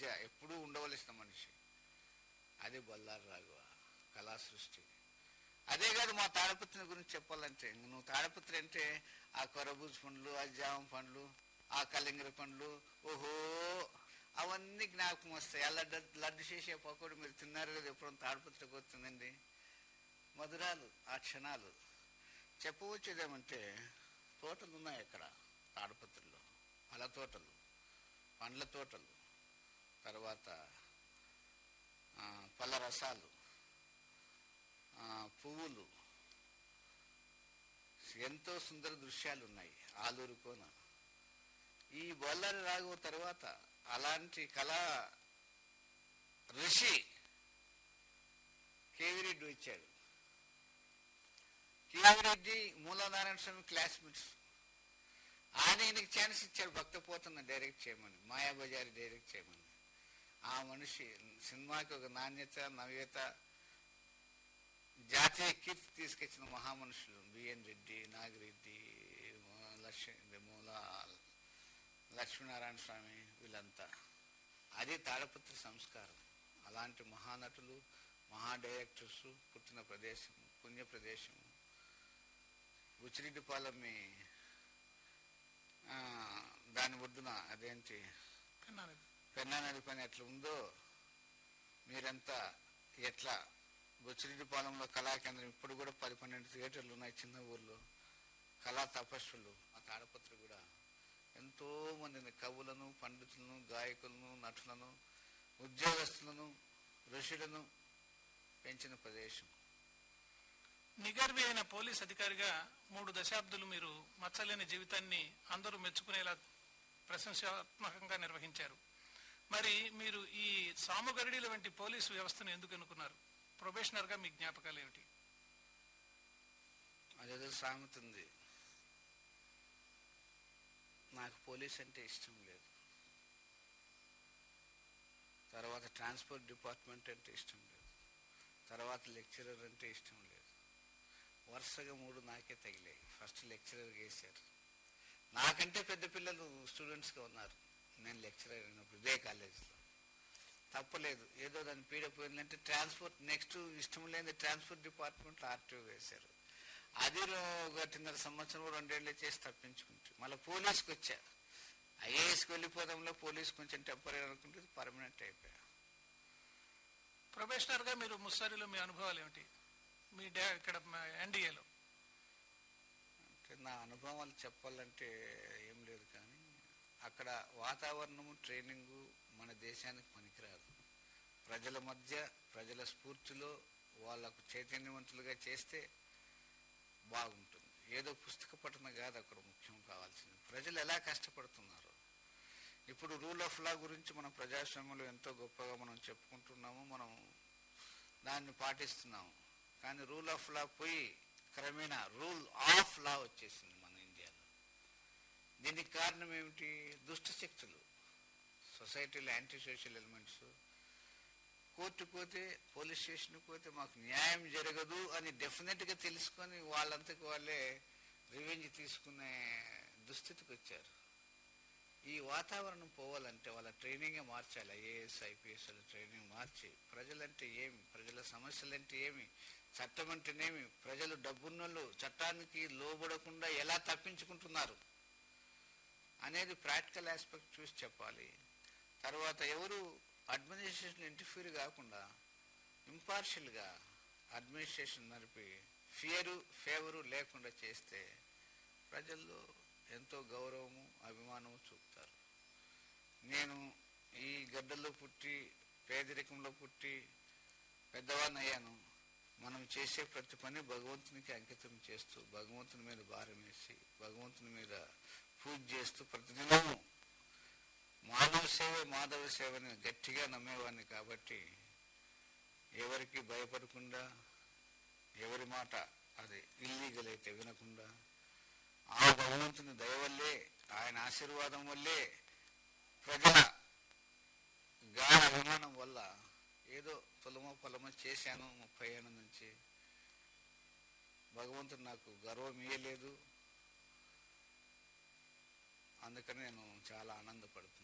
మనిషిగా ఎప్పుడూ ఉండవలసిన మనిషి అది బొల్లారు రాఘవ కళా సృష్టి అదే కాదు మా తాడపత్రి గురించి చెప్పాలంటే నువ్వు తాడపత్రి అంటే ఆ కొరబూజ పండ్లు ఆ జామ పండ్లు ఆ కలింగర పండ్లు ఓహో అవన్నీ జ్ఞాపకం వస్తాయి ఆ లడ్డు లడ్డు చేసే పకోడు మీరు తిన్నారు కదా ఎప్పుడో తాడపత్రికి వస్తుందండి మధురాలు ఆ క్షణాలు చెప్పవచ్చేదేమంటే తోటలు ఉన్నాయి అక్కడ తాడపత్రిలో పళ్ళ తోటలు పండ్ల తోటలు తర్వాత ఆ, పళ్ళ రసాలు ఆ, పువ్వులు ఎంతో సుందర దృశ్యాలు ఉన్నాయి ఆలూరు కోన ఈ బొల్లారి రాఘవ తర్వాత అలాంటి కళా ఋషి కేవిరెడ్డి వచ్చాడు కేవిరెడ్డి మూలనారాయణ స్వామి క్లాస్మేట్స్ ఆయన ఈయనకి ఛాన్స్ ఇచ్చాడు భక్తపోతున్న డైరెక్ట్ చేయమని మాయాబజారి డైరెక్ట్ చేయమని ఆ మనిషి సినిమాకి ఒక నాణ్యత నవ్యత జాతీయ కీర్తి తీసుకొచ్చిన మహామనుషులు బిఎన్ రెడ్డి నాగిరెడ్డి మూ- లక్ష్మీ మూల లక్ష్మీనారాయణ స్వామి వీళ్ళంతా అది తాడపత్రి సంస్కారం అలాంటి మహానటులు మహా డైరెక్టర్స్ పుట్టిన ప్రదేశం పుణ్య ప్రదేశం బుచ్చిరెడ్డిపాలెం మీ ఆ, దాని ఒడ్డున అదేంటి విన్నాను. పెన్నా నది పని ఎట్లా ఉందో మీరంతా ఎట్లా బొచ్చిరెడ్డిపాలెంలో కళాకేంద్రం ఇప్పుడు కూడా పది పన్నెండు థియేటర్లు ఉన్నాయి చిన్న ఊర్లో కళా తపస్సులు ఆ తాడపత్రి కూడా ఎంతో మందిని కవులను పండితులను గాయకులను నటులను ఉద్యోగస్తులను ఋషులను పెంచిన ప్రదేశం నిగర్వి అయిన పోలీస్ అధికారిగా మూడు దశాబ్దులు మీరు మచ్చలేని జీవితాన్ని అందరూ మెచ్చుకునేలా ప్రశంసాత్మకంగా నిర్వహించారు మరి మీరు ఈ సాముగరిడీల వంటి పోలీసు వ్యవస్థను ఎందుకు ఎన్నుకున్నారు ప్రొబేషనర్గా మీ జ్ఞాపకాలు ఏమిటి అదేదో సామెత ఉంది నాకు పోలీస్ అంటే ఇష్టం లేదు తర్వాత ట్రాన్స్పోర్ట్ డిపార్ట్మెంట్ అంటే ఇష్టం లేదు తర్వాత లెక్చరర్ అంటే ఇష్టం లేదు వరుసగా మూడు నాకే తగిలాయి ఫస్ట్ లెక్చరర్ వేశారు నాకంటే పెద్ద పిల్లలు స్టూడెంట్స్గా ఉన్నారు నేను లెక్చరర్ అయినప్పుడు ఇదే కాలేజీలో తప్పలేదు ఏదో దాని పీడ పోయిందంటే ట్రాన్స్పోర్ట్ నెక్స్ట్ ఇష్టం లేని ట్రాన్స్పోర్ట్ డిపార్ట్మెంట్లో ఆర్టీఓ వేశారు అది రో- ఒకటిన్నర సంవత్సరం రెండేళ్ళు చేసి తప్పించుకుంటు మళ్ళీ పోలీస్కి వచ్చా ఐఏఎస్కి వెళ్ళిపోదాంలో పోలీస్ కొంచెం టెంపరీ అనుకుంటే పర్మనెంట్ అయిపోయా ప్రొబేషనర్గా మీరు ముస్సారిలో మీ అనుభవాలు ఏమిటి మీ డా ఇక్కడ ఎన్డీఏలో అంటే నా అనుభవాలు చెప్పాలంటే ఏం లేదు కానీ అక్కడ వాతావరణము ట్రైనింగు మన దేశానికి పనికిరాదు ప్రజల మధ్య ప్రజల స్ఫూర్తిలో వాళ్ళకు చైతన్యవంతులుగా చేస్తే బాగుంటుంది ఏదో పుస్తక పఠన కాదు అక్కడ ముఖ్యం కావాల్సింది ప్రజలు ఎలా కష్టపడుతున్నారు ఇప్పుడు రూల్ ఆఫ్ లా గురించి మన ప్రజాస్వామ్యంలో ఎంతో గొప్పగా మనం చెప్పుకుంటున్నాము మనం దాన్ని పాటిస్తున్నాము కానీ రూల్ ఆఫ్ లా పోయి క్రమేణా రూల్ ఆఫ్ లా వచ్చేసింది మన ఇండియాలో దీనికి కారణం ఏమిటి దుష్ట శక్తులు సొసైటీలో యాంటీ సోషల్ ఎలిమెంట్స్ కోర్టుకు పోతే పోలీస్ స్టేషన్కి పోతే మాకు న్యాయం జరగదు అని డెఫినెట్గా తెలుసుకొని వాళ్ళంతకు వాళ్ళే రివెంజ్ తీసుకునే దుస్థితికి వచ్చారు ఈ వాతావరణం పోవాలంటే వాళ్ళ ట్రైనింగే మార్చాలి ఐఏఎస్ ఐపీఎస్ ట్రైనింగ్ మార్చి ప్రజలంటే ఏమి ప్రజల సమస్యలంటే ఏమి చట్టం అంటేనేమి ప్రజలు డబ్బున్నోళ్ళు చట్టానికి లోబడకుండా ఎలా తప్పించుకుంటున్నారు అనేది ప్రాక్టికల్ ఆస్పెక్ట్ చూసి చెప్పాలి తర్వాత ఎవరు అడ్మినిస్ట్రేషన్ ఇంటర్ఫీర్ కాకుండా ఇంపార్షియల్గా అడ్మినిస్ట్రేషన్ నడిపి ఫియరు ఫేవరు లేకుండా చేస్తే ప్రజల్లో ఎంతో గౌరవము అభిమానము చూపుతారు నేను ఈ గడ్డల్లో పుట్టి పేదరికంలో పుట్టి పెద్దవాడిని అయ్యాను మనం చేసే ప్రతి పని భగవంతునికి అంకితం చేస్తూ భగవంతుని మీద భారం వేసి భగవంతుని మీద పూజ చేస్తూ ప్రతిదినము మానవ సేవ మాధవ సేవని గట్టిగా నమ్మేవాడిని కాబట్టి ఎవరికి భయపడకుండా ఎవరి మాట అది ఇల్లీగల్ అయితే వినకుండా ఆ భగవంతుని దయ వల్లే ఆయన ఆశీర్వాదం వల్లే ప్రజల గాన అభిమానం వల్ల ఏదో పొలమో పొలమో చేశాను ముప్పై ఏళ్ళ నుంచి భగవంతుడు నాకు గర్వం ఇయ్యలేదు అందుకని నేను చాలా ఆనందపడుతున్నాను